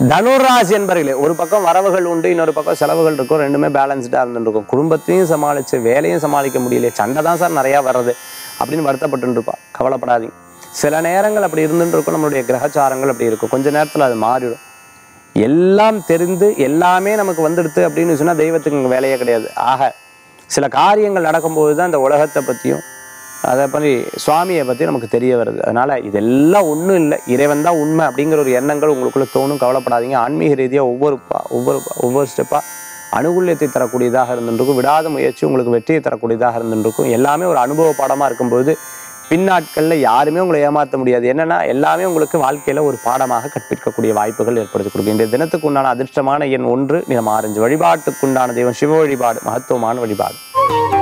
தனுராசி என்பர்களே ஒரு பக்கம் வரவுகள் உண்டு இன்னொரு பக்கம் செலவுகள் இருக்கும் ரெண்டுமே பேலன்ஸ்டாக இருந்துட்டு இருக்கும் குடும்பத்தையும் சமாளிச்சு வேலையும் சமாளிக்க முடியல சண்டை தான் சார் நிறையா வர்றது அப்படின்னு வருத்தப்பட்டு இருப்பா கவலைப்படாதீங்க சில நேரங்கள் அப்படி இருந்துட்டு இருக்கும் நம்மளுடைய கிரகச்சாரங்கள் அப்படி இருக்கும் கொஞ்ச நேரத்தில் அது மாறிடும் எல்லாம் தெரிந்து எல்லாமே நமக்கு வந்துடுது அப்படின்னு சொன்னால் தெய்வத்துக்கு இங்கே வேலையே கிடையாது ஆக சில காரியங்கள் நடக்கும்போது தான் இந்த உலகத்தை பற்றியும் அதை பற்றி சுவாமியை பற்றி நமக்கு தெரிய வருது அதனால் இதெல்லாம் ஒன்றும் இல்லை இறைவன் தான் உண்மை அப்படிங்கிற ஒரு எண்ணங்கள் உங்களுக்குள்ள தோணும் கவலைப்படாதீங்க ஆன்மீக ரீதியாக ஒவ்வொரு பா- ஒவ்வொரு ஒவ்வொரு ஸ்டெப்பாக அனுகூல்யத்தை தரக்கூடியதாக இருந்துருக்கும் விடாத முயற்சி உங்களுக்கு வெற்றியை தரக்கூடியதாக இருந்துருக்கும் எல்லாமே ஒரு அனுபவ பாடமாக இருக்கும்போது பின்னாட்களில் யாருமே உங்களை ஏமாற்ற முடியாது என்னன்னா எல்லாமே உங்களுக்கு வாழ்க்கையில் ஒரு பாடமாக கற்பிக்கக்கூடிய வாய்ப்புகள் ஏற்படுத்தி கொடுக்கும் இந்த தினத்துக்கு உண்டான அதிர்ஷ்டமான எண் ஒன்று நிறம் ஆரஞ்சு வழிபாட்டுக்குண்டான தெய்வம் சிவ வழிபாடு மகத்துவமான வழிபாடு